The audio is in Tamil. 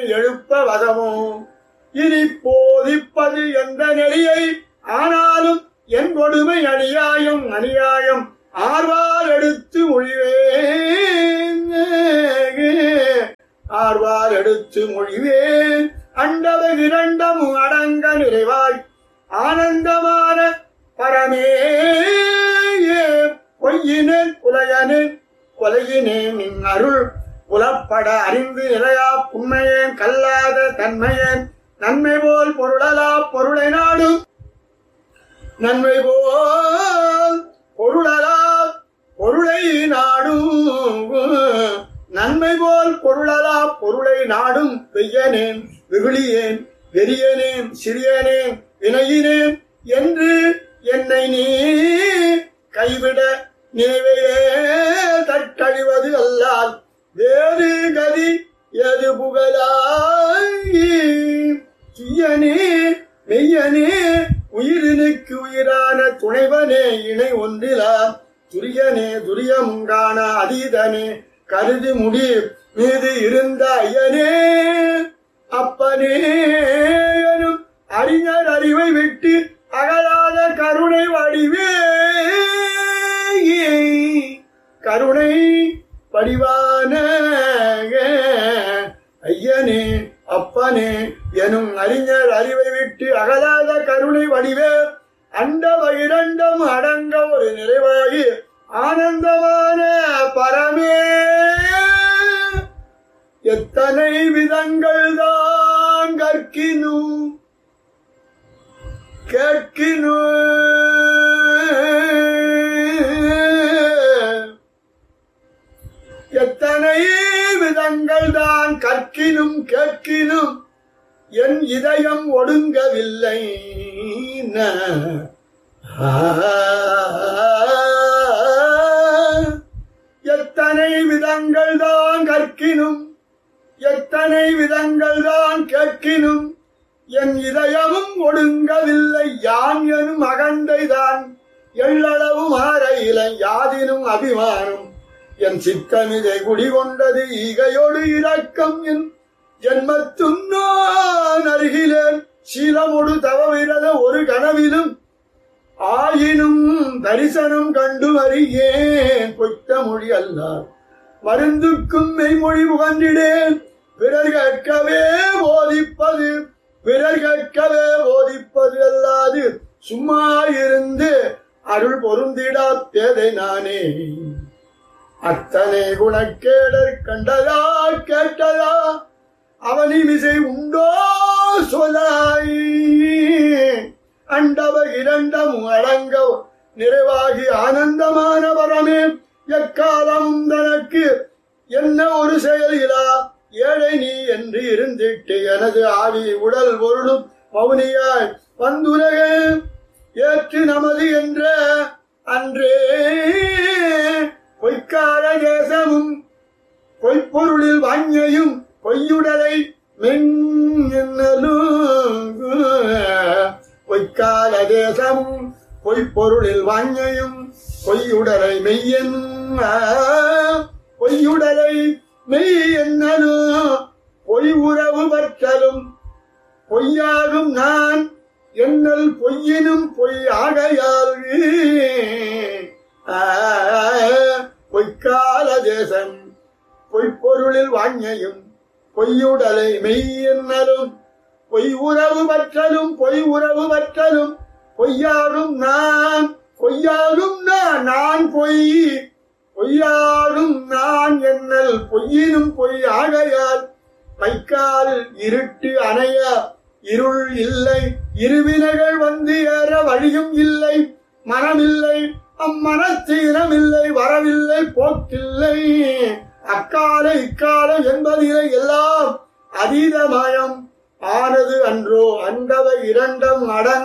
எழுப்ப வதமோ இனி போதிப்பது என்ற நெறியை ஆனாலும் என் கொடுமை அநியாயம் அநியாயம் ஆர்வார் எடுத்து மொழிவேன் ஆர்வார் எடுத்து மொழிவேன் அண்டவ இரண்டம் அடங்க நிறைவாய் ஆனந்தமான பரமே பொய்யினேன் புலையனேன் கொலையினேன் நின் அருள் புலப்பட அறிந்து நிலையா புண்மையேன் கல்லாத தன்மையேன் நன்மை போல் பொருளலா பொருளை நாடும் நன்மை போல் பொருளலா பொருளை நாடும் நன்மை போல் பொருளலா பொருளை நாடும் பெய்யனேன் வெகுளியேன் வெறியனேன் சிறியனேன் வினையினேன் என்று என்னை நீ கைவிட நினைவையே தட்டழிவது அல்லால் வேறு கதி எது புகழாய் துய்யனே மெய்யனே உயிரினுக்கு உயிரான துணைவனே இணை ஒன்றிலா துரியனே துரியமுங்கான அதீதனே கருதி முடி மீது இருந்த ஐயனே அப்பனே எனும் அறிஞர் அறிவை விட்டு அகலாத கருணை வடிவே கருணை வடிவான ஐயனே அப்பனே எனும் அறிஞர் அறிவை விட்டு அகலாத கருணை வடிவே அண்ட இரண்டும் அடங்க ஒரு நிறைவாகி ஆனந்தமான பரமே எத்தனை விதங்கள் தான் கற்கினும் கேட்கினும் எத்தனை விதங்கள் தான் கற்கினும் கேட்கினும் என் இதயம் ஒடுங்கவில்லை ந. ஆ. எத்தனை விதங்கள் தான் கற்கினும் எத்தனை விதங்கள் தான் கேட்கினும் என் இதயமும் ஒடுங்கவில்லை யான் எனும் அகண்டைதான் எள்ளளவும் ஆரையிலை யாதினும் அபிமானம் என் சித்தமிதை குடிகொண்டது ஈகையோடு இரக்கம் என் ஜென்மத்தும் நான் அருகிலேன் சீலமொடு தவவிரத ஒரு கனவிலும் ஆயினும் தரிசனம் கண்டு அறியேன் பொய்த்த மொழி அல்லார் மருந்துக்கும் மெய்மொழி புகன்றிடேன் பிறர் கேட்கவே போதிப்பது பிறர் கேட்கவே போதிப்பது அல்லாது சும்மா இருந்து அருள் பொருந்திடா பேதை நானே அத்தனை குணக்கேடர் கண்டதா கேட்டதா அவனி விசை உண்டோ சொலாய் அண்டவ இரண்டம் அடங்க நிறைவாகி ஆனந்தமான வரமே எக்காலமும் தனக்கு என்ன ஒரு செயலிலா ஏழை நீ என்று இருந்திட்டு எனது ஆவி உடல் பொருளும் மௌனியாய் வந்துலக ஏற்று நமது என்ற அன்றே பொய்க்கார தேசமும் பொய்ப்பொருளில் வாங்கியும் பொய்யுடலை மென்னலும் பொய்க்கால தேசமும் பொய்ப்பொருளில் வாங்கியும் பொய்யுடலை மெய்யன் பொய்யுடலை மெய் என்னலும் பொய் உறவு பற்றலும் பொய்யாகும் நான் என்னல் பொய்யினும் பொய் ஆகையால் ஆ, பொய்க்கால தேசம் பொய்ப்பொருளில் வாங்கியும் பொய்யுடலை மெய் என்னலும் பொய் உறவு பற்றலும் பொய் உறவு பற்றலும் பொய்யாகும் நான் பொய்யாகும் நான் நான் பொய் பொய்யாகும் நான் என்னல் பொய்யினும் பொய் ஆகையால் மைக்கால் இருட்டு அணைய இருள் இல்லை இருவினைகள் வந்து ஏற வழியும் இல்லை மனமில்லை அம்மனத்து இனமில்லை வரவில்லை போக்கில்லை அக்கால இக்கால என்பதிலே எல்லாம் அதீதமயம் ஆனது அன்றோ அண்டவ இரண்டம் அடங்க